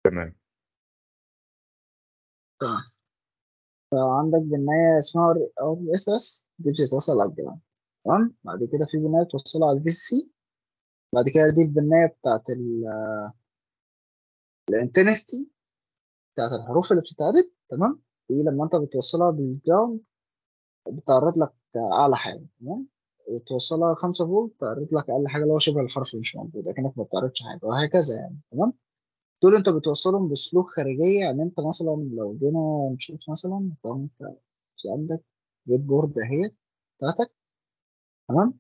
تمام تمام فعندك بناية اسمها ار اس اس دي بتتوصل على الجراوند تمام بعد كده في بناية بتوصلها على الفي سي بعد كده دي البناية بتاعت الانتنستي بتاعت الحروف اللي بتتعرض تمام دي لما انت بتوصلها بالجراوند بتعرض لك اعلى حاجه تمام توصلها 5 فولت تعرض لك اقل حاجه اللي هو شبه الحرف اللي مش موجود اكنك ما بتعرضش حاجه وهكذا يعني تمام دول انت بتوصلهم بسلوك خارجيه يعني انت مثلا لو جينا نشوف مثلا انت في عندك ريد بورد اهي بتاعتك تمام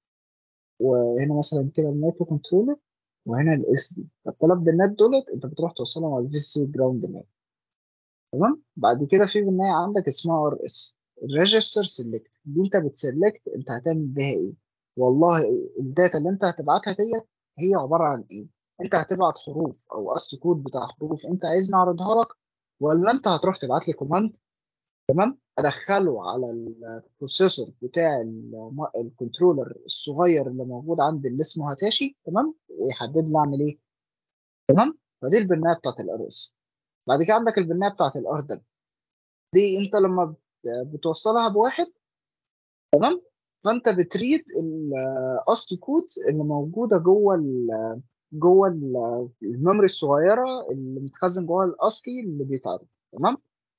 وهنا مثلا كده المايكرو كنترولر وهنا ال اس دي فالثلاث بنات دولت انت بتروح توصلهم على الفي سي جراوند نت تمام بعد كده في بنايه عندك اسمها ار اس الريجستر سيلكت دي انت بتسلكت انت هتعمل بيها ايه والله الداتا اللي انت هتبعتها ديت هي عباره عن ايه انت هتبعت حروف او اصل كود بتاع حروف انت عايز نعرضها لك ولا انت هتروح تبعت لي كوماند تمام ادخله على البروسيسور بتاع الكنترولر الصغير اللي موجود عند اللي اسمه هاتاشي تمام ويحدد لي اعمل ايه تمام فدي البنايه بتاعت الار اس بعد كده عندك البنايه بتاعت الار دب دي انت لما بتوصلها بواحد تمام فانت بتريد الاصل كود اللي موجوده جوه ال جوه الميموري الصغيره اللي متخزن جوه الاصلي اللي بيتعرض تمام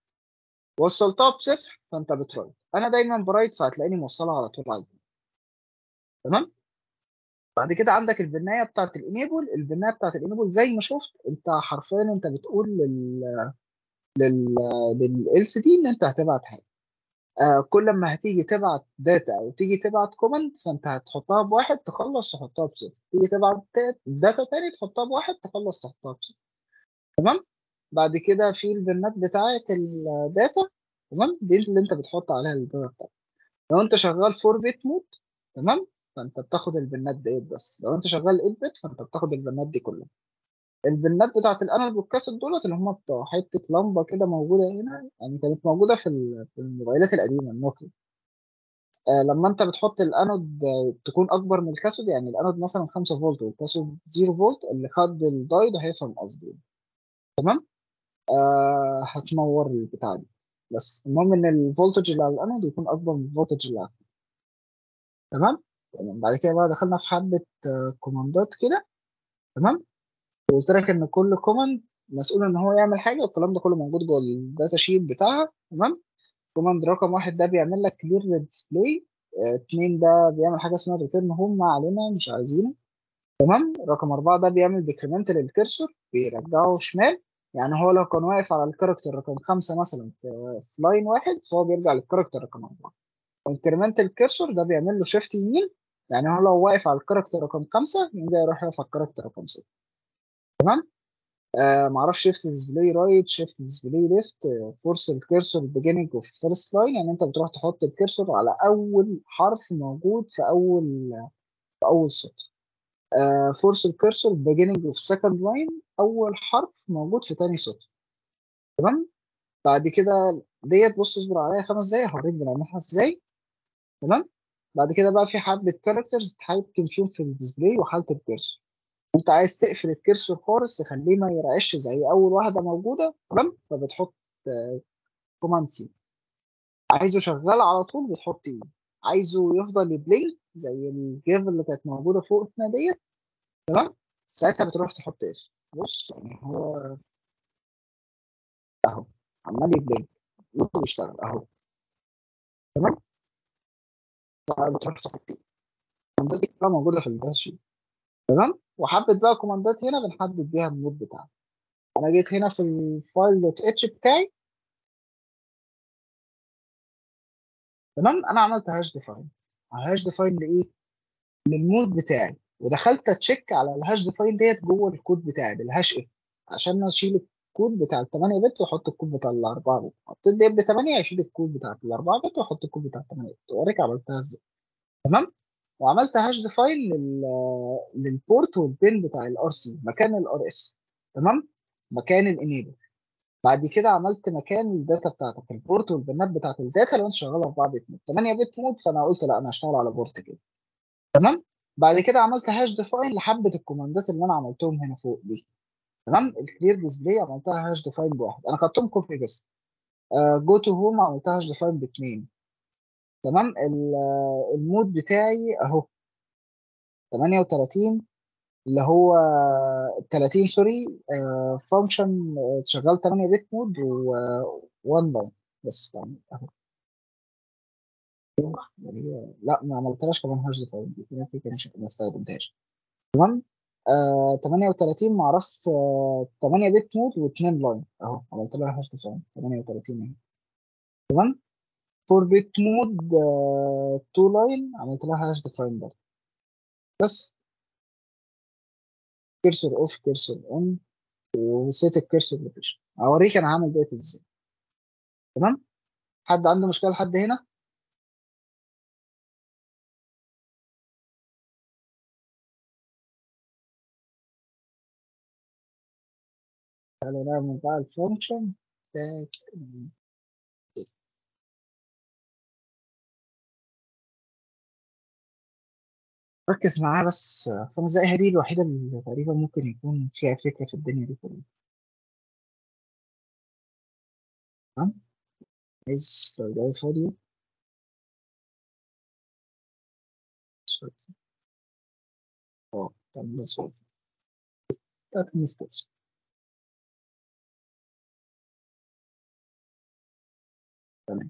وصلتها بصفر فانت بترايت انا دايما برايت فهتلاقيني موصلها على طول على تمام بعد كده عندك البنايه بتاعت الانيبل البنايه بتاعت الانيبل زي ما شفت انت حرفيا انت بتقول لل لل لل سي دي ان انت هتبعت حاجه آه كل ما هتيجي تبعت داتا او تيجي تبعت كومنت فانت هتحطها بواحد تخلص تحطها بصفر تيجي تبعت داتا تاني تحطها بواحد تخلص تحطها بصفر تمام بعد كده في البنات بتاعه الداتا تمام دي اللي انت بتحط عليها الداتا بتاعتك لو انت شغال 4 بت مود تمام فانت بتاخد البنات ديت بس لو انت شغال 8 بت فانت بتاخد البنات دي كلها البنات بتاعت الانالوج والكاسيت دولت اللي هم بتوع حته لمبه كده موجوده هنا يعني كانت موجوده في في الموبايلات القديمه النوكيا آه لما انت بتحط الانود تكون اكبر من الكاثود يعني الانود مثلا 5 فولت والكاثود 0 فولت اللي خد الدايد هيفهم قصدي تمام آه هتنور البتاع دي بس المهم ان الفولتج اللي على الانود يكون اكبر من الفولتج اللي على تمام تمام بعد كده بقى دخلنا في حبه آه كوماندات كده تمام قلت لك ان كل كوماند مسؤول ان هو يعمل حاجه والكلام ده كله موجود جوه الداتا شيت بتاعها تمام كوماند رقم واحد ده بيعمل لك كلير ديسبلاي اثنين ده بيعمل حاجه اسمها ريتيرن هوم ما علينا مش عايزينه تمام رقم أربعة ده بيعمل ديكريمنت للكرسور بيرجعه شمال يعني هو لو كان واقف على الكاركتر رقم خمسة مثلا في, في لاين واحد فهو بيرجع للكاركتر رقم أربعة انكريمنت الكرسور ده بيعمل له شيفت يمين يعني هو لو واقف على الكاركتر رقم خمسة يبدأ يروح يقف على الكاركتر رقم ستة تمام آه معرفش شيفت ديسبلاي رايت شيفت ديسبلاي ليفت فورس الكيرسور بيجيننج اوف فيرست لاين يعني انت بتروح تحط الكيرسور على اول حرف موجود في اول في اول سطر فورس الكيرسور بيجيننج اوف سكند لاين اول حرف موجود في تاني سطر تمام بعد كده ديت بص اصبر عليا خمس دقايق هوريك بنعملها ازاي تمام بعد كده بقى في حبه كاركترز تتحكم فيهم في الديسبلاي وحاله الكيرسور انت عايز تقفل الكرسور خالص تخليه ما يرعش زي اول واحده موجوده تمام فبتحط كوماند سي عايزه شغال على طول بتحط ايه عايزه يفضل يبلينك زي الجيف اللي كانت موجوده فوقنا ديت تمام ساعتها بتروح تحط ايش بص يعني هو اهو عمال يبلينك بيشتغل اهو تمام فبتروح تحط ايه دي كلها موجوده في الداش شيت تمام وحبه بقى كوماندات هنا بنحدد بيها المود بتاعنا انا جيت هنا في الفايل دوت اتش بتاعي تمام انا عملت هاش ديفاين هاش ديفاين لايه للمود بتاعي ودخلت اتشيك على الهاش ديفاين ديت جوه الكود بتاعي بالهاش اف عشان اشيل الكود بتاع ال 8 بت واحط الكود بتاع ال 4 بت حطيت ديت ب 8 هيشيل الكود بتاع ال 4 بت واحط الكود بتاع ال 8 بت واوريك عملتها ازاي تمام وعملت هاش ديفاين لل للبورت والبين بتاع الار سي مكان الار اس تمام مكان الانيبل بعد كده عملت مكان الداتا بتاعتك البورت والبنات بتاعت الداتا لو انت شغال 4 بت مود 8 بت مود فانا قلت لا انا هشتغل على بورت كده تمام بعد كده عملت هاش ديفاين لحبه الكوماندات اللي انا عملتهم هنا فوق دي تمام الكلير ديسبلاي عملتها هاش ديفاين بواحد انا خدتهم كوبي بس جو تو هوم عملتها هاش ديفاين باثنين تمام ال- آه، المود بتاعي اهو 38 اللي هو 30 سوري فانكشن شغال 8 بت مود و 1 لاين بس تمام اهو هي- لا ما عملتهاش كمان هاش ديفاين دي كده كده مش ما استخدمتهاش تمام آه 38 معرفش آه 8 بت مود و2 لاين اهو عملت لها هاش ديفاين 38 اهي تمام 4 بت مود 2 لاين عملت لها هاش ديفاين برضه بس كيرسور اوف كيرسور اون وسيت الكيرسور لوكيشن اوريك انا هعمل ديت ازاي تمام حد عنده مشكله لحد هنا تعالوا نعمل بقى الفانكشن ركز معاه بس خمس دقايق دي الوحيدة اللي تقريبا ممكن يكون فيها فكرة في الدنيا دي كلها تمام عايز لو دقايق فاضية اه تمام بس فاضي تلات مفتوح تمام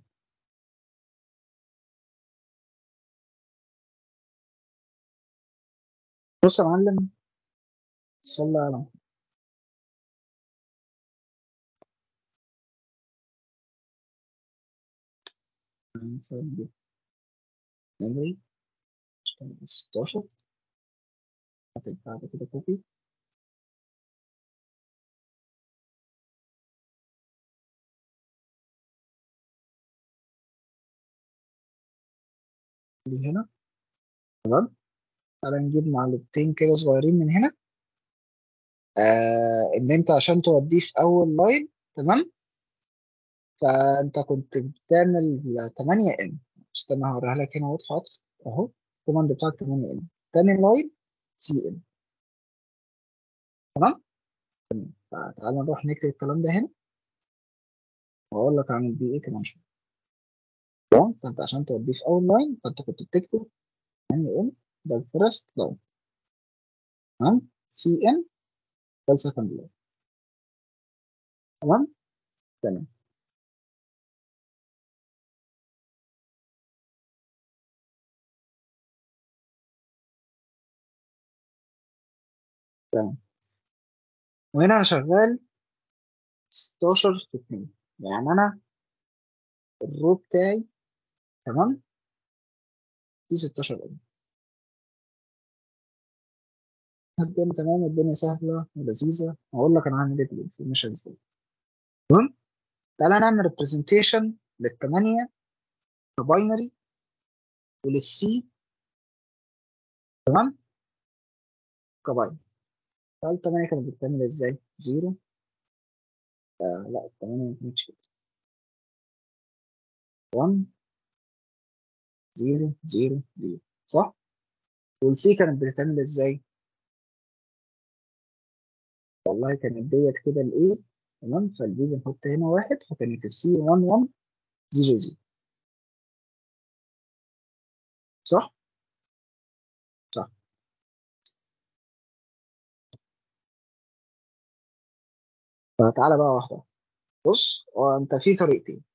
بص يا معلم صلي على محمد. memory 16 هتبقى بعد كده كوبي دي هنا تمام تعالى نجيب معلومتين كده صغيرين من هنا آه ان انت عشان توديه في اول لاين تمام فانت كنت بتعمل 8 ام استنى هوريها لك هنا واضحه اكتر اهو الكوماند بتاعك 8 ام تاني لاين سي ام تمام فتعالى نروح نكتب الكلام ده هنا واقول لك اعمل بيه ايه كمان شويه تمام فانت عشان توديه في اول لاين فانت كنت بتكتب 8 ام ده الفيرست لاين تمام سي ام ده السكند لاين تمام تمام تمام وهنا انا شغال 16 في 2 يعني انا الرو بتاعي تمام في 16 ام الدنيا تمام الدنيا سهلة ولذيذة هقول لك أنا هعمل إيه بالانفورميشن إزاي تمام تعالى نعمل ريبريزنتيشن للثمانية كباينري وللسي تمام كباينري تعالى الثمانية كانت بتعمل إزاي؟ زيرو آه لا الثمانية ما كانتش كده 1 0 0 0 صح؟ والسي كانت بتتعمل إزاي؟ والله كانت ديت كده الإيه تمام فالبي بنحط هنا واحد فكانت السي 1 1 0 0 صح؟ صح فتعالى بقى واحدة واحدة. بص هو أنت في طريقتين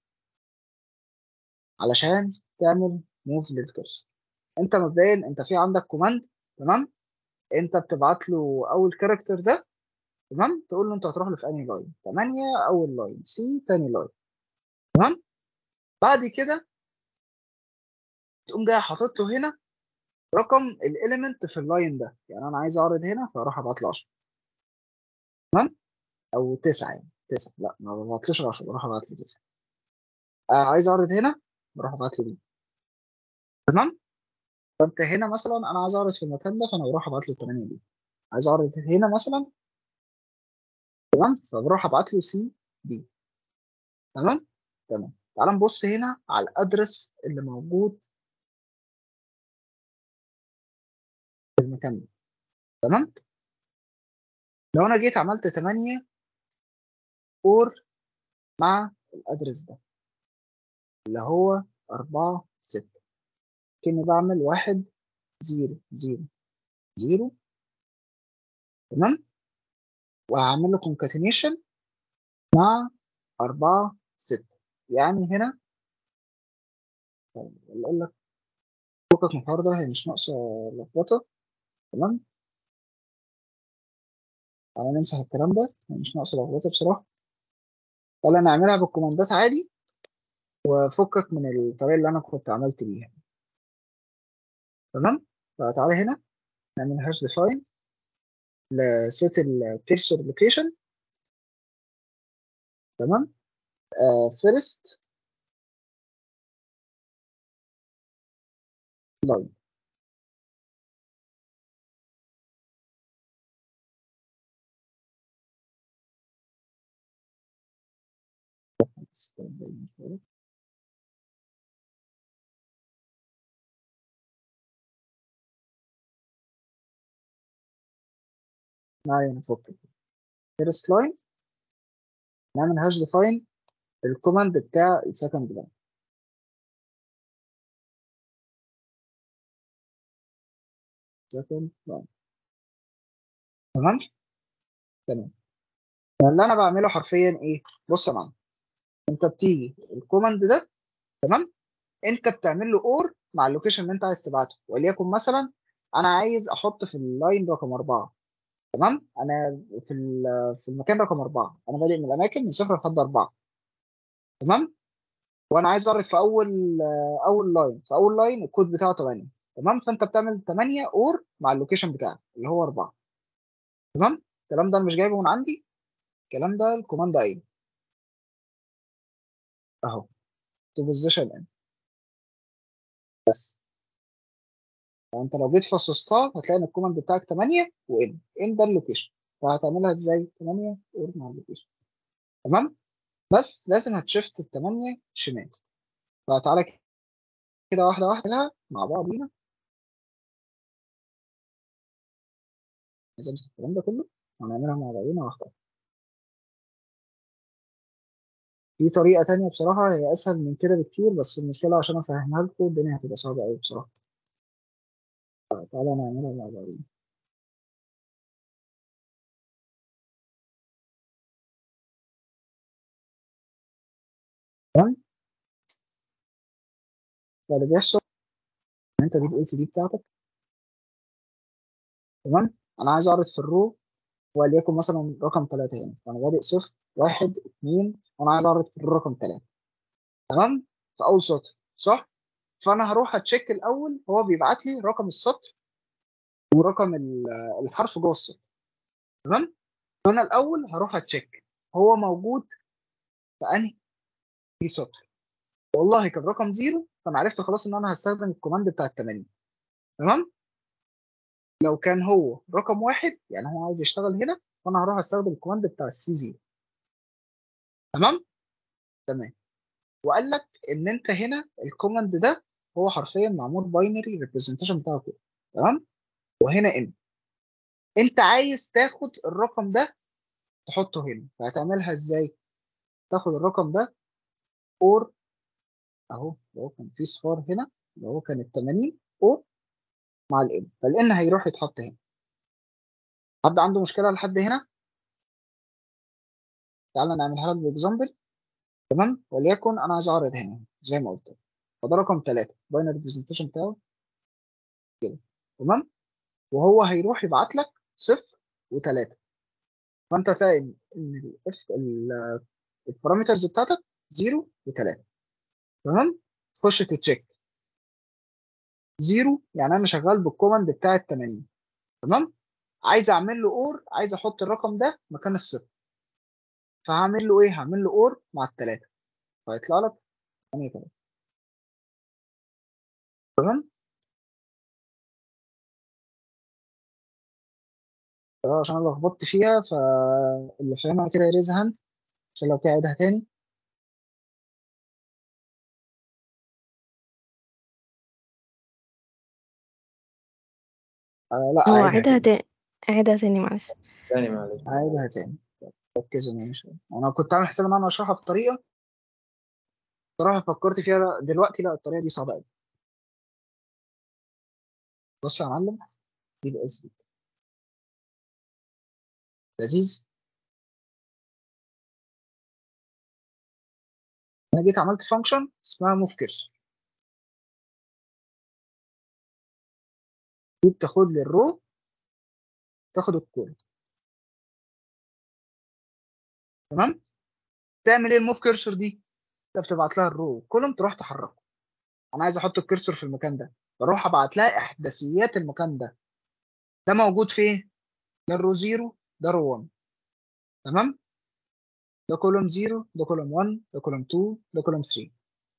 علشان تعمل موف للكرسر انت مبدئيا انت في عندك كوماند تمام انت بتبعت له اول كاركتر ده تمام تقول له انت هتروح له في انهي لاين 8 اول لاين سي تاني لاين تمام بعد كده تقوم جاي حاطط له هنا رقم الاليمنت في اللاين ده يعني انا عايز اعرض هنا فاروح ابعت له 10 تمام او 9 يعني 9 لا ما ببعتلوش 10 بروح ابعت له 9 آه عايز اعرض هنا بروح ابعت له دي تمام فانت هنا مثلا انا عايز اعرض في المكان ده فانا بروح ابعت له 8 دي عايز اعرض هنا مثلا تمام فبروح ابعت له سي بي تمام تمام تعال نبص هنا على الادرس اللي موجود في المكان ده تمام لو انا جيت عملت 8 اور مع الادرس ده اللي هو 4 6 كأني بعمل واحد زيرو زيرو زيرو تمام وهعمل له concatenation مع أربعة ستة يعني هنا أقول لك فكك من الحوار ده هي مش ناقصة لخبطة تمام تعالى نمسح الكلام ده هي مش ناقصة لخبطة بصراحة ولا نعملها بالكوماندات عادي وفكك من الطريقة اللي أنا كنت عملت بيها تمام فتعالى هنا نعمل هاش ديفاين لسيت الكيرسور لوكيشن تمام فيرست لاين معايا نفك فيرست لاين نعمل هاش ديفاين الكوماند بتاع السكند لاين سكند لاين تمام تمام اللي انا بعمله حرفيا ايه بص يا معلم انت بتيجي الكوماند ده تمام انت بتعمل له اور مع اللوكيشن اللي انت عايز تبعته وليكن مثلا انا عايز احط في اللاين رقم أربعة تمام انا في في المكان رقم أربعة انا بادئ من الاماكن من صفر لحد أربعة تمام وانا عايز اعرض في اول اول لاين في اول لاين الكود بتاعه 8 تمام فانت بتعمل 8 اور مع اللوكيشن بتاعك اللي هو 4 تمام الكلام ده انا مش جايبه من عندي الكلام ده الكوماند ايه اهو تو بوزيشن ان بس فانت لو جيت فصصتها هتلاقي ان الكوماند بتاعك 8 وان ان ده اللوكيشن فهتعملها ازاي 8 اور مع اللوكيشن تمام بس لازم هتشفت التمانية شمال فتعالى كده واحدة واحدة مع بعضينا عايز امسك الكلام ده كله هنعملها مع بعضينا واحدة في طريقة تانية بصراحة هي أسهل من كده بكتير بس المشكلة عشان أفهمها لكم الدنيا هتبقى صعبة أوي بصراحة تعالى نعملها مع بعضينا تمام فاللي بيحصل ان انت دي ال سي دي بتاعتك تمام انا عايز اعرض في الرو وليكن مثلا رقم ثلاثة هنا فانا بادئ صفر واحد اثنين وانا عايز اعرض في الرقم ثلاثة تمام في اول سطر صح فانا هروح اتشيك الاول هو بيبعت لي رقم السطر ورقم الحرف جوه السطر تمام فانا الاول هروح اتشيك هو موجود في انهي في سطر والله كان رقم زيرو فانا عرفت خلاص ان انا هستخدم الكوماند بتاع ال 80 تمام لو كان هو رقم واحد يعني هو عايز يشتغل هنا فانا هروح استخدم الكوماند بتاع السي زيرو تمام تمام وقال لك ان انت هنا الكوماند ده هو حرفيا معمول باينري ريبريزنتيشن بتاعه كده تمام وهنا ان انت عايز تاخد الرقم ده تحطه هنا فهتعملها ازاي تاخد الرقم ده اور اهو لو كان في صفار هنا اللي هو كان ال 80 اور مع الان فالان هيروح يتحط هنا حد عنده مشكله لحد هنا تعالى نعملها لك باكزامبل تمام وليكن انا عايز اعرض هنا زي ما قلت فده رقم 3 باينري ريبريزنتيشن بتاعه كده تمام وهو هيروح يبعت لك صفر وثلاثة فانت فاهم ان البارامترز بتاعتك 0 و3 تمام تخش تتشيك 0 يعني انا شغال بالكوماند بتاع ال 80 تمام عايز اعمل له اور عايز احط الرقم ده مكان الصفر فهعمل له ايه هعمل له اور مع الثلاثه فيطلع لك 8 3 تمام عشان انا لخبطت فيها فاللي فاهمها كده يريز هاند عشان لو في عيدها تاني آه لا هو عيدها عيدها تاني تاني عيدها تاني معلش تاني معلش عايدها تاني ركزوا معايا شويه انا كنت عامل حساب ان انا اشرحها بطريقه صراحه فكرت فيها لا- دلوقتي لا الطريقه دي صعبه قوي بص يا معلم دي الاس دي لذيذ انا جيت عملت فانكشن اسمها موف كيرسور دي بتاخد لي الرو تاخد الكول تمام تعمل ايه الموف كيرسور دي انت بتبعت لها الرو والكولوم تروح تحركه انا عايز احط الكيرسور في المكان ده بروح ابعت لها احداثيات المكان ده ده موجود فين ده الرو 0 ده رو 1 تمام ده كولوم 0 ده كولوم 1 ده كولوم 2 ده كولوم 3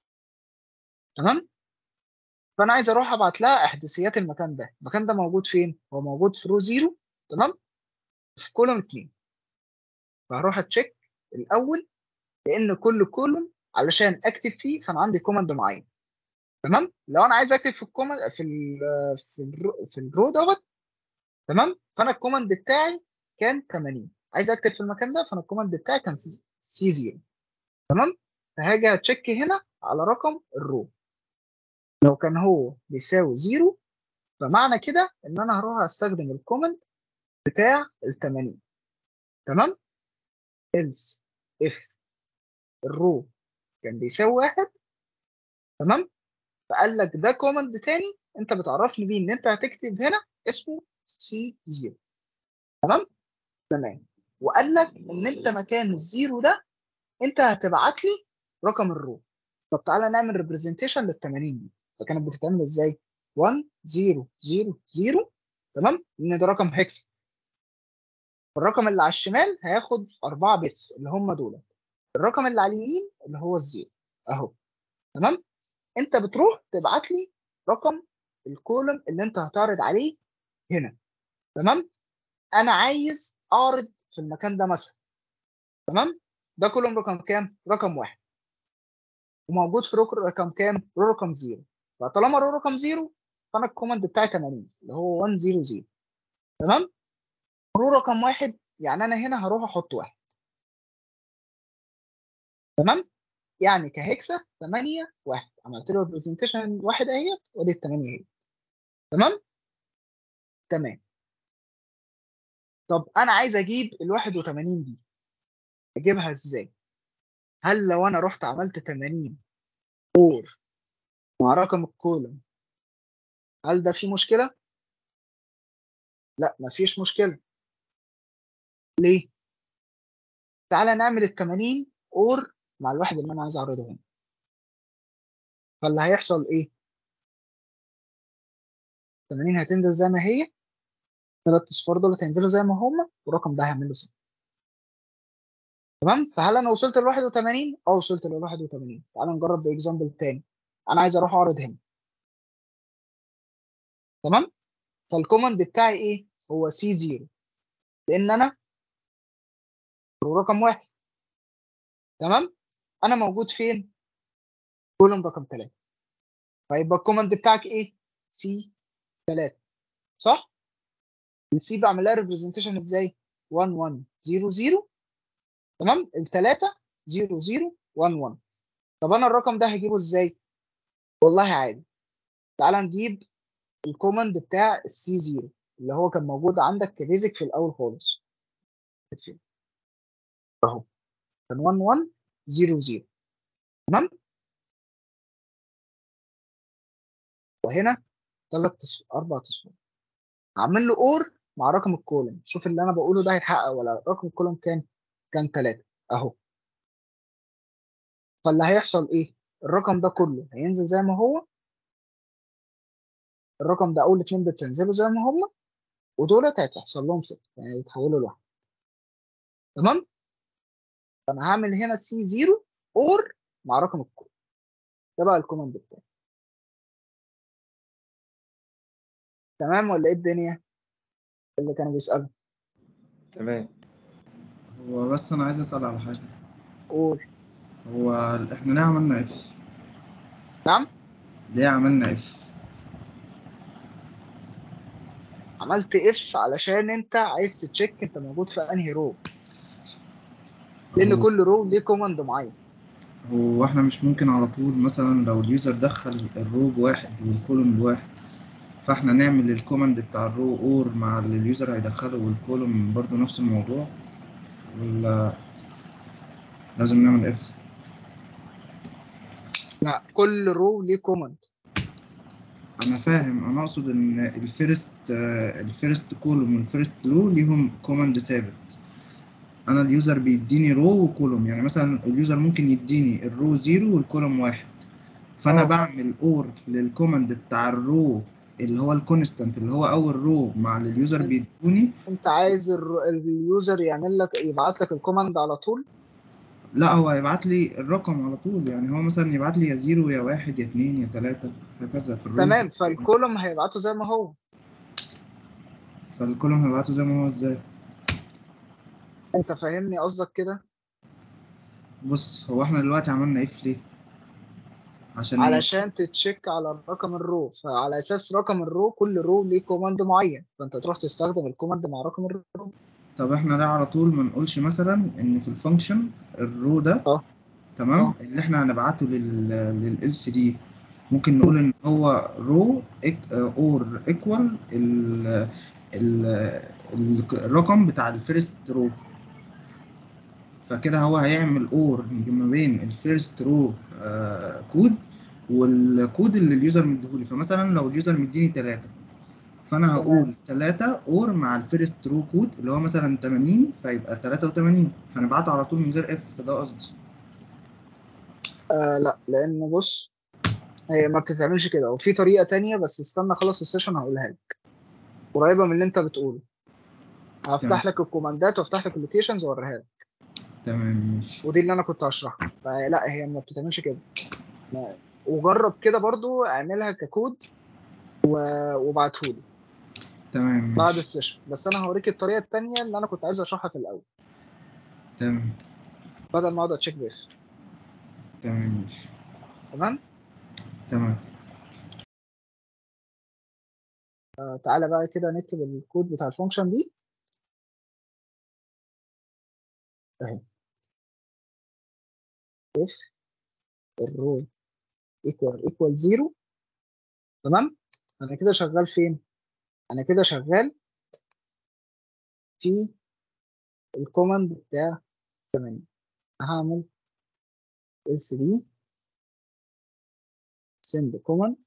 تمام فانا عايز اروح ابعت لها احداثيات المكان ده المكان ده موجود فين هو موجود في رو 0 تمام في كولوم 2 فهروح اتشيك الاول لان كل كولوم علشان اكتب فيه فانا عندي كوماند معين تمام لو انا عايز اكتب في الكوماند في ال في الرو في الرو دوت تمام فانا الكوماند بتاعي كان 80 عايز اكتب في المكان ده فانا الكوماند بتاعي كان سي 0 تمام فهاجي اتشيك هنا على رقم الرو لو كان هو بيساوي 0 فمعنى كده ان انا هروح استخدم الكوماند بتاع ال 80 تمام else if الرو كان بيساوي واحد تمام فقال لك ده كوماند تاني انت بتعرفني بيه ان انت هتكتب هنا اسمه سي 0 تمام تمام وقال لك ان انت مكان الزيرو ده انت هتبعت لي رقم الرو طب تعالى نعمل ريبريزنتيشن لل 80 دي فكانت بتتعمل ازاي 1 0 0 0 تمام لان ده رقم هيكس الرقم اللي على الشمال هياخد 4 بيتس اللي هم دول الرقم اللي على اليمين اللي هو الزيرو اهو تمام انت بتروح تبعت لي رقم الكولم اللي انت هتعرض عليه هنا تمام انا عايز اعرض في المكان ده مثلا تمام ده كولوم رقم كام رقم واحد وموجود في رقم رقم كام رو رقم زيرو فطالما رو رقم زيرو فانا الكوماند بتاعي 80 اللي هو 100 تمام رو رقم واحد يعني انا هنا هروح احط واحد تمام يعني كهكسة 8 1 عملت له ريبريزنتيشن واحد اهيت وادي ال 8 اهي تمام تمام طب انا عايز اجيب ال 81 دي اجيبها ازاي هل لو انا رحت عملت 80 اور مع رقم الكولوم هل ده فيه مشكله لا مفيش مشكله ليه تعالى نعمل ال 80 اور مع الواحد اللي انا عايز اعرضه هنا فاللي هيحصل ايه 80 هتنزل زي ما هي ثلاث اصفار دول هينزلوا زي ما هم والرقم ده هيعمل له صفر تمام فهل انا وصلت ل 81 اه وصلت ل 81 تعال نجرب باكزامبل تاني انا عايز اروح اعرض هنا تمام فالكوماند بتاعي ايه هو سي 0 لان انا رقم واحد تمام انا موجود فين كولوم رقم 3 فيبقى الكوماند بتاعك ايه سي 3 صح السي بعمل لها ريبريزنتيشن ازاي 1 1 0 0 تمام الثلاثه 0 0 1 1 طب انا الرقم ده هجيبه ازاي والله عادي تعال نجيب الكوماند بتاع السي 0 اللي هو كان موجود عندك كبيزك في الاول خالص اهو كان 1 1 0 0 تمام وهنا ثلاث تصفار اربع تصفار عامل له اور مع رقم الكولوم شوف اللي انا بقوله ده هيتحقق ولا رقم الكولوم كام كان 3 اهو فاللي هيحصل ايه الرقم ده كله هينزل زي ما هو الرقم ده اول اتنين بتس هينزلوا زي ما هم ودولت هيتحصل لهم صفر يعني يتحولوا لواحد تمام فانا هعمل هنا سي 0 اور مع رقم الكود ده بقى الكوماند بتاعي تمام ولا ايه الدنيا اللي كانوا بيسالوا تمام هو بس انا عايز اسال على حاجه قول هو احنا ليه عملنا اف نعم ليه عملنا اف عملت اف علشان انت عايز تتشيك انت موجود في انهي رو لان هو- كل رو ليه كوماند معين هو احنا مش ممكن على طول مثلا لو اليوزر دخل الرو بواحد والكولوم بواحد فاحنا نعمل الكوماند بتاع الرو اور مع اللي اليوزر هيدخله والكولوم برضو نفس الموضوع ولا لازم نعمل اف لا كل رو ليه كوماند انا فاهم انا اقصد ان الفيرست الفيرست كولوم والفيرست رو ليهم كوماند ثابت انا اليوزر بيديني رو وكولوم يعني مثلا اليوزر ممكن يديني الرو زيرو والكولوم واحد فانا اه. بعمل اور للكوماند بتاع الرو اللي هو الكونستانت اللي هو اول رو مع اللي اليوزر بيدوني انت عايز الر- اليوزر يعمل لك يبعت لك الكوماند على طول لا هو يبعت لي الرقم على طول يعني هو مثلا يبعت لي يا زيرو يا واحد يا اتنين يا تلاتة هكذا في الرو تمام فالكولوم هيبعته زي ما هو فالكولوم هيبعته زي ما هو ازاي انت فاهمني قصدك كده بص هو احنا دلوقتي عملنا اف ليه عشان علشان تتشيك على رقم الرو فعلى اساس رقم الرو كل رو ليه كوماند معين فانت تروح تستخدم الكوماند مع رقم الرو طب احنا ده على طول ما نقولش مثلا ان في الفانكشن الرو ده اه. تمام اه. اللي احنا هنبعته لل لل سي دي ممكن نقول ان هو رو اور ايكوال ال ال الرقم بتاع الفيرست رو فكده هو هيعمل اور ما بين الفيرست رو كود والكود اللي اليوزر مديهولي فمثلا لو اليوزر مديني 3 فانا هقول 3 اور مع الفيرست رو كود اللي هو مثلا 80 فيبقى 83 فنبعته على طول من غير اف ده قصدي آه لا لان بص هي ما بتتعملش كده وفي طريقه تانية بس استنى اخلص السيشن هقولها لك قريبه من اللي انت بتقوله هفتح لك الكوماندات وافتح لك اللوكيشنز واوريها لك تمام ماشي ودي اللي انا كنت هشرحها فلا هي ما بتتعملش كده ما- وجرب كده برضو اعملها ككود و- وابعتهولي تمام بعد ماشي السيشن بس انا هوريك الطريقه التانية اللي انا كنت عايز اشرحها في الاول تمام بدل ما اقعد اتشيك بيف تمام ماشي تمام تمام آه، تعالى بقى كده نكتب الكود بتاع الفانكشن دي اهي اف الرو ايكوال ايكوال زيرو تمام انا كده شغال فين انا كده شغال في الكوماند بتاع 8 هعمل else دي send command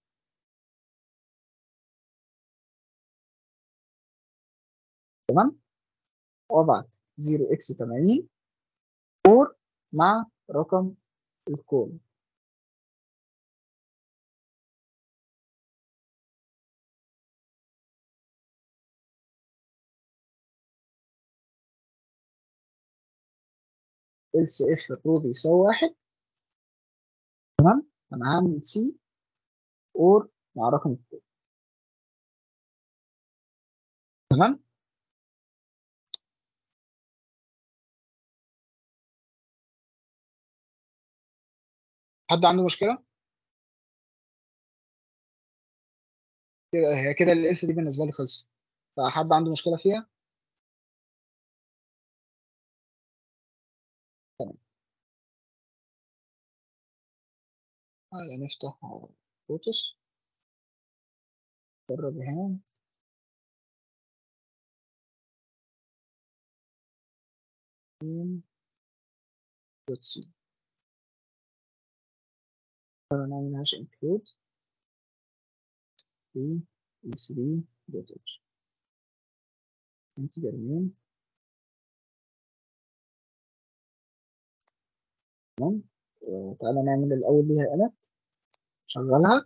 تمام وابعت 0x80 اور مع رقم الكول else if الرو بيساوي واحد تمام انا هعمل سي اور مع رقم الكول تمام حد عنده مشكلة؟ كده- هي كده ال دي بالنسبة لي خلصت فحد عنده مشكلة فيها؟ تمام تعالى نفتح فوتوس جرب هنا دوت سي تعالى نعمل هاش انكلود في ال 3 دوت اتش انتجر مين تمام تعالى نعمل الأول ليها إلت شغلها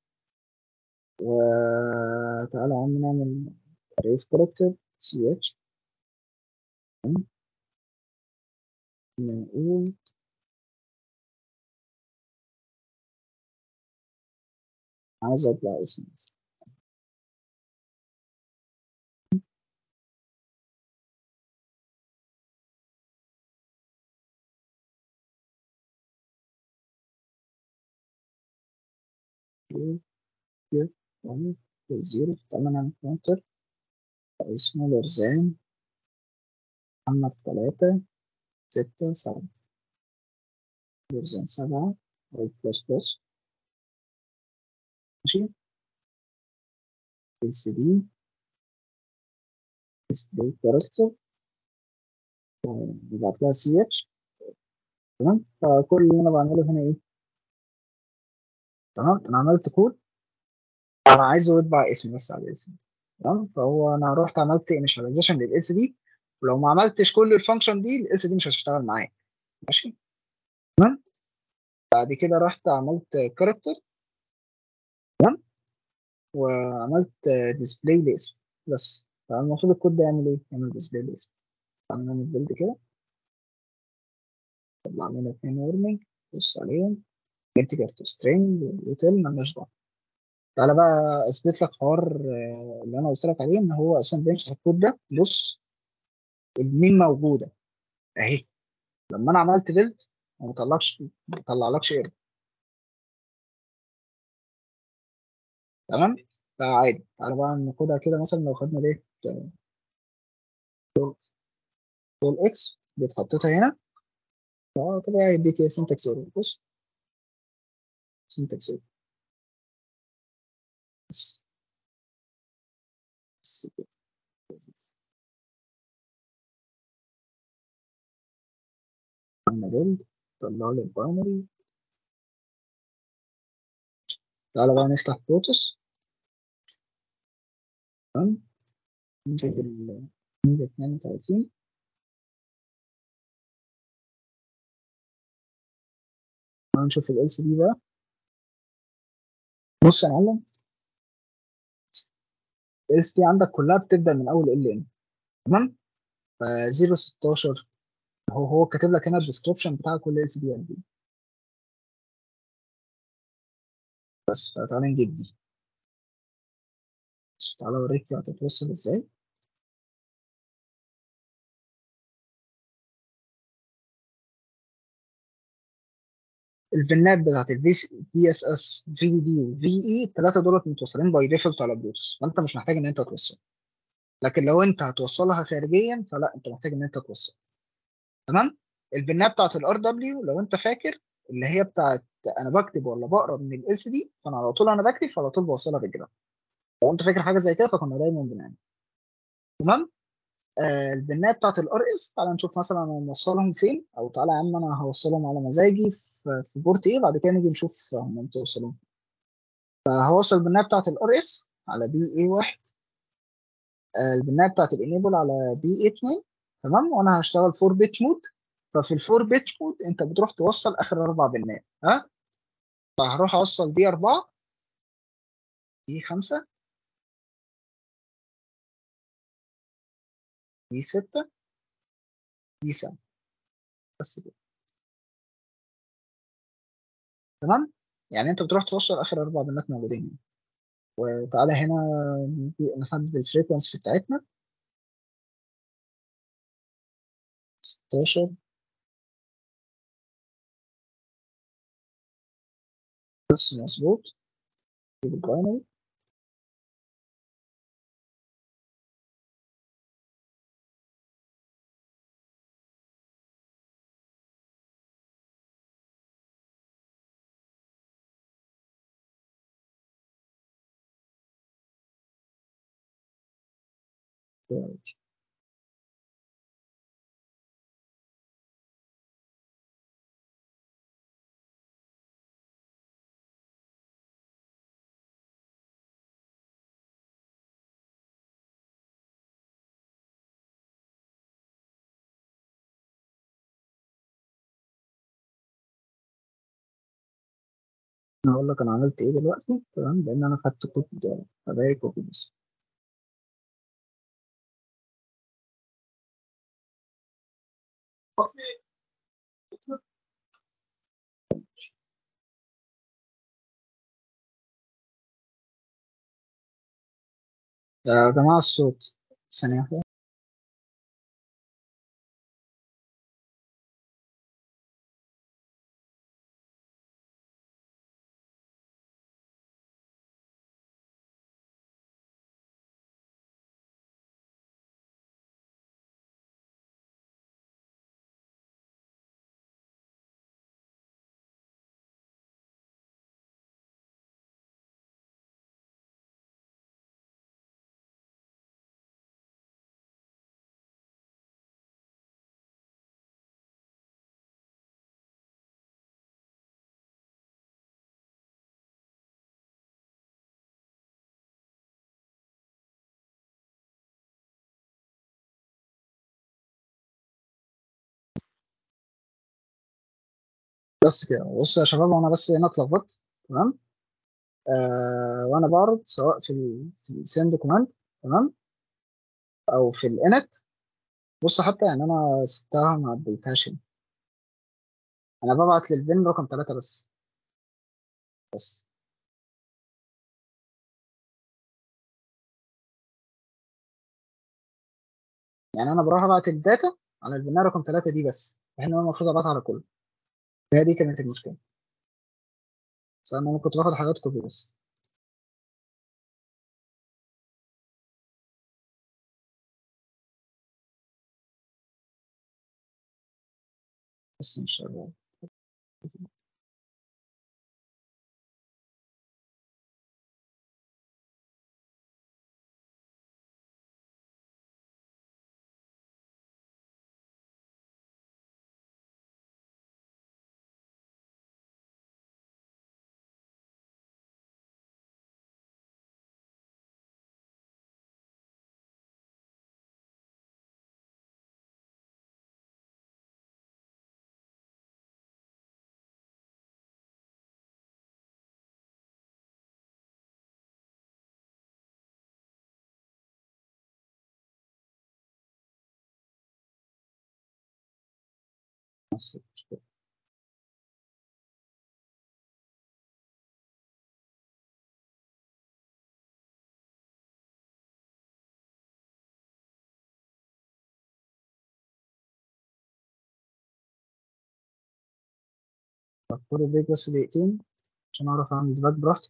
وتعالى يا عم نعمل array of character ch نقول عايز اطلع اسم بس زيرو زيرو تعالى نعمل كاونتر اسمه لرزان محمد تلاتة ستة سبعة لرزان سبعة أو بلس بلس ماشي ال دي display character وبعد كده سي اتش تمام فكل اللي انا بعمله هنا ايه تمام انا عملت كود انا عايزه يطبع اسمي بس على الاسم تمام فهو انا رحت عملت initialization للاس دي ولو ما عملتش كل الفانكشن دي الاس دي مش هتشتغل معايا ماشي تمام بعد كده رحت عملت كاركتر تمام وعملت ديسبلاي لاسم بس فالمفروض الكود ده يعمل ايه؟ يعمل ديسبلاي لاسم تعالى نعمل بيلد كده طلع لنا اتنين ورنينج بص عليهم انتجر تو سترينج ويتل مالناش دعوه تعالى بقى اثبت لك حوار آه، اللي انا قلت لك عليه ان هو اصلا بيمسح الكود ده بص المين موجوده اهي لما انا عملت بيلد ما بيطلعش ما بيطلعلكش ايرور تمام فعادي تعالى بقى ناخدها كده مثلا لو خدنا ديت كول اكس بتحطتها هنا فطبيعي يديك سنتكس ايرور بص سنتكس ايرور بس بس كده. عملنا بيلد طلع لي الباينري تعالى بقى نفتح بروتوس تمام نمسك ال 132 هنشوف ال LCD بقى بص يا معلم ال LCD عندك كلها بتبدأ من أول LN تمام ف 016 هو هو كاتب لك هنا الديسكربشن بتاع كل LCD قد ايه بس فتعالى نجيب دي بس تعالى اوريك هتتوصل ازاي البنات بتاعت الفي في اس اس في دي وفي اي الثلاثه دولت متوصلين باي ديفولت على بلوتوث فانت مش محتاج ان انت توصل لكن لو انت هتوصلها خارجيا فلا انت محتاج ان انت توصل تمام البنات بتاعت الار دبليو لو انت فاكر اللي هي بتاعت انا بكتب ولا بقرا من ال سي دي فانا على طول انا بكتب فعلى طول بوصلها بالجرام لو انت فاكر حاجه زي كده فكنا دايما بنعمل تمام آه البنات بتاعت الار اس تعالى نشوف مثلا انا موصلهم فين او تعالى يا عم انا هوصلهم على مزاجي في, في بورت ايه بعد كده نيجي نشوف هم متوصلين فهوصل البنات بتاعت الار اس على بي اي واحد آه البنات بتاعت الانيبل على بي اي 2 تمام وانا هشتغل 4 بت مود ففي الفور بت مود انت بتروح توصل اخر اربع بنات ها فهروح اوصل دي اربعه دي خمسه دي ستة دي سبعة بس كده تمام يعني انت بتروح توصل اخر اربع بنات موجودين هنا وتعالى هنا نحدد الفريكونسي بتاعتنا 16 بس مظبوط نجيب الباينري انا هقول لك انا عملت ايه دلوقتي تمام لان انا خدت كود فباقي كوبي بس يا جماعة الصوت ثانية واحدة بس كده بص يا شباب انا بس هنا اتلخبطت تمام آه وانا بعرض سواء في ال في السند كوماند تمام او في الانت بص حتى يعني انا سبتها ما عدلتهاش هنا انا ببعت للبن رقم ثلاثة بس بس يعني انا بروح ابعت الداتا على البناء رقم ثلاثة دي بس احنا انا المفروض ابعتها على كله هي دي كانت المشكله بس انا كنت باخد حاجات كوبي بس بس مش شغال نفس المشكله فور البيت بس دقيقتين عشان اعرف اعمل ديباج براحتي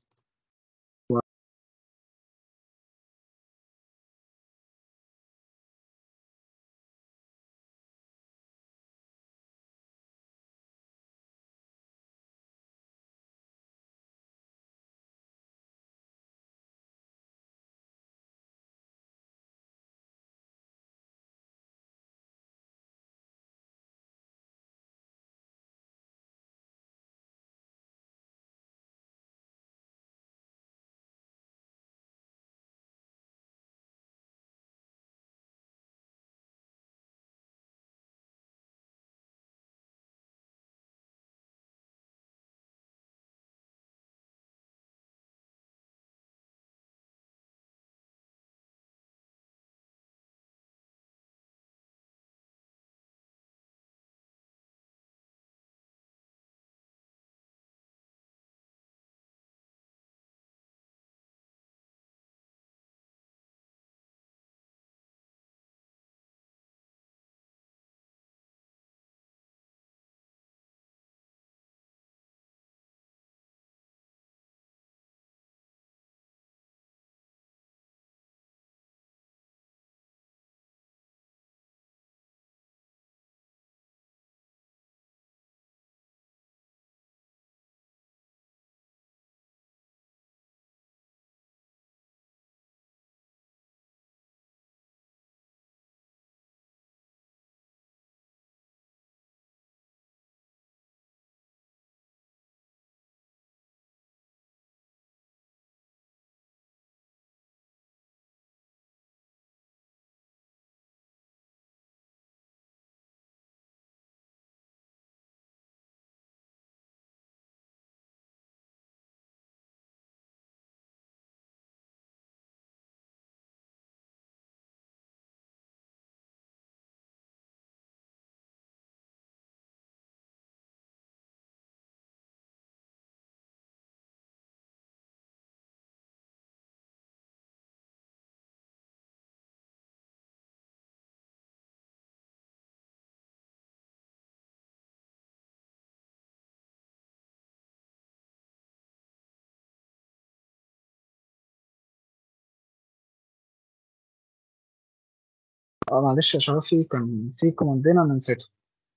اه معلش يا شباب في كان في كوماندين انا نسيته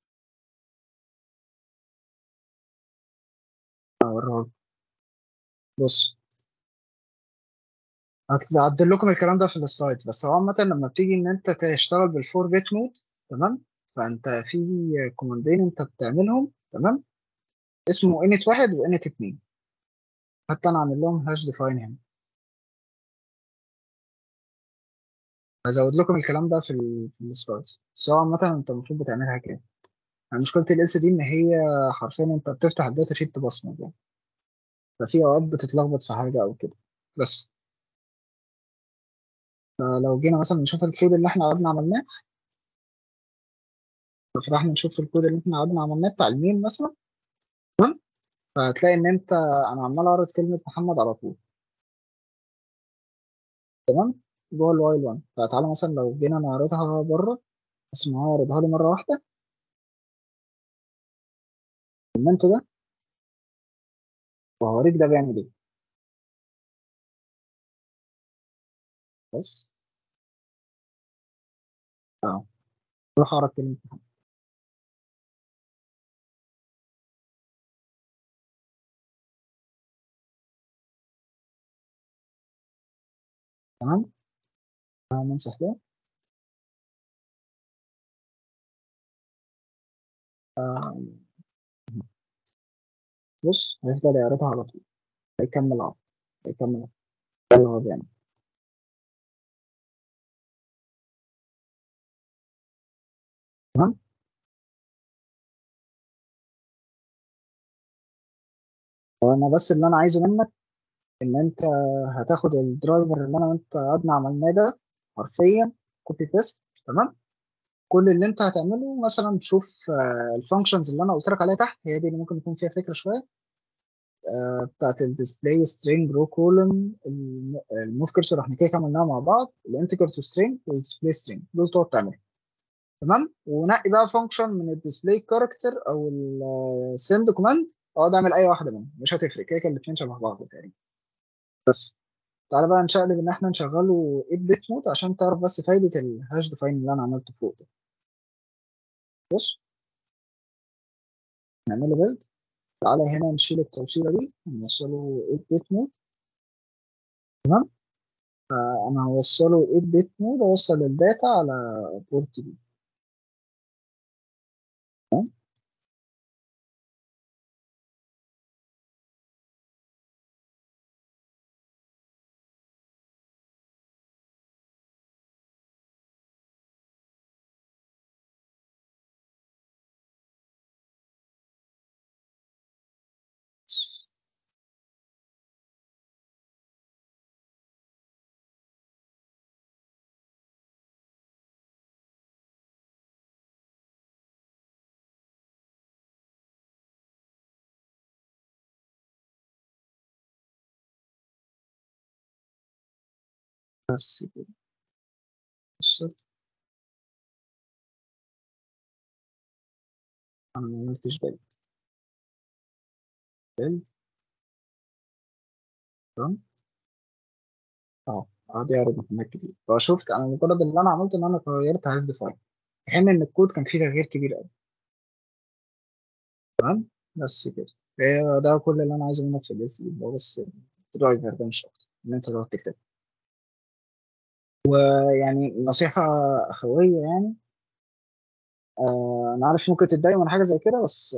اوريه لكم. بص هعدل لكم الكلام ده في السلايد بس هو عامة لما بتيجي ان انت تشتغل بالفور بيت مود تمام فانت في كوماندين انت بتعملهم تمام اسمه init واحد و init اتنين حتى انا عامل لهم هاش ديفاين هنا هزود لكم الكلام ده في ال في السلايد بس هو عامة انت المفروض بتعملها كده يعني مشكله ال دي ان هي حرفيا انت بتفتح الداتا شيت تبصمج يعني ففي اوقات بتتلخبط في حاجه او كده بس فلو جينا مثلا نشوف الكود اللي احنا قعدنا عملناه ففتحنا نشوف الكود اللي احنا قعدنا عملناه بتاع المين مثلا تمام فهتلاقي ان انت انا عمال اعرض كلمه محمد على طول تمام جوه الوايل 1 فتعالى مثلا لو جينا نعرضها بره بس نعرضها لي مره واحده الكومنت ده وهوريك ده بيعمل ايه بس اه روح اعرض كلمه محمد تمام نمسح ده آه. بص هيفضل يعرضها على طول هيكمل عرض هيكمل عرض ده اللي هو بيعمل تمام وانا بس اللي انا عايزه منك ان انت هتاخد الدرايفر اللي انا وانت قعدنا عملناه ده حرفيا كوبي بيست تمام كل اللي انت هتعمله مثلا تشوف الفانكشنز اللي انا قلت لك عليها تحت هي دي اللي ممكن يكون فيها فكره شويه آه، بتاعت الديسبلاي سترينج رو كولوم الموف كيرسور احنا كده عملناها مع بعض الانتجر تو سترينج والديسبلاي سترينج دول تقعد تعملهم تمام ونقي بقى فانكشن من الديسبلاي كاركتر او السند كوماند اقعد اعمل اي واحده منهم مش هتفرق كده كده الاثنين شبه بعض تقريبا بس تعالى بقى نشقلب ان احنا نشغله 8 بت مود عشان تعرف بس فايده الهاش ديفاين اللي انا عملته فوق ده بص نعمله بيلد تعالى هنا نشيل التوصيله دي ونوصله 8 بت مود تمام فانا هوصله 8 بت مود اوصل الداتا على بورت دي تمام بس كده بص انا ما عملتش بيلد بيلد تمام اه قعد يعرض مهمات كتير فشفت انا مجرد اللي انا عملته ان انا غيرت هاف ديفاين في حين ان الكود كان فيه تغيير كبير قوي تمام بس كده هي ده كل اللي انا عايزه منك في الاس دي هو بس الدرايفر ده مش اكتر ان انت تقعد تكتب ويعني نصيحة أخوية يعني آه أنا عارف ممكن تتضايق من حاجة زي كده بس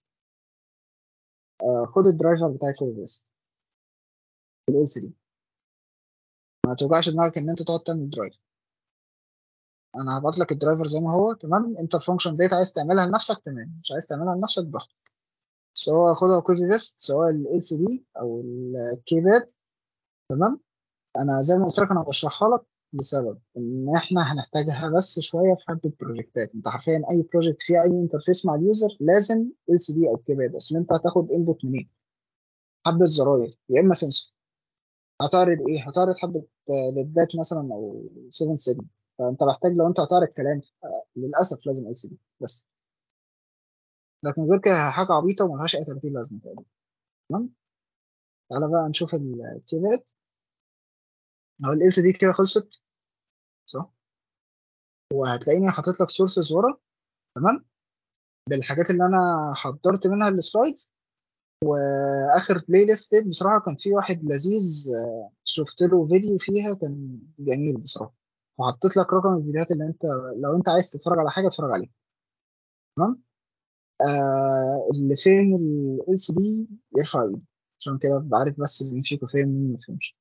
آه خد الدرايفر بتاع كوبي بيست في ال دي ما توجعش دماغك إن أنت تقعد تعمل درايفر أنا هبعت لك الدرايفر زي ما هو تمام أنت الفانكشن ديت عايز تعملها لنفسك تمام مش عايز تعملها لنفسك براحتك سواء خدها كوبي بيست سواء ال دي أو الكيباد تمام أنا زي ما قلت لك أنا بشرحها لك لسبب ان احنا هنحتاجها بس شويه في حد البروجكتات انت حرفيا اي بروجكت فيه اي انترفيس مع اليوزر لازم ال سي دي او كيباد اصل انت هتاخد انبوت منين حبه زراير يا اما سنسور هتعرض ايه هتعرض حبه ليدات مثلا او 7 سيجمنت فانت محتاج لو انت هتعرض كلام للاسف لازم ال سي دي بس لكن غير كده حاجه عبيطه وملهاش اي 30 لازمه تقريبا تمام تعالى بقى نشوف الكيباد اهو ال دي كده خلصت صح وهتلاقيني حاطط لك سورسز ورا تمام بالحاجات اللي انا حضرت منها السلايدز واخر بلاي ليست بصراحه كان في واحد لذيذ شفت له فيديو فيها كان جميل بصراحه وحطيت لك رقم الفيديوهات اللي انت لو انت عايز تتفرج على حاجه اتفرج عليها تمام آه اللي فهم ال سي دي يرفع ايده عشان كده بعرف بس اللي فيكم فاهم مين ما فهمش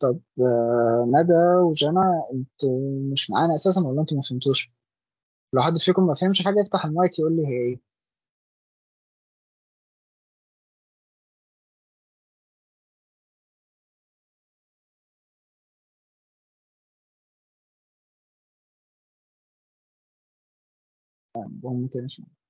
طب آه، ندى وجنى انتوا مش معانا اساسا ولا انتوا ما فهمتوش لو حد فيكم ما فهمش حاجه يفتح المايك يقول لي هي ايه طيب، هو ممكن يسمع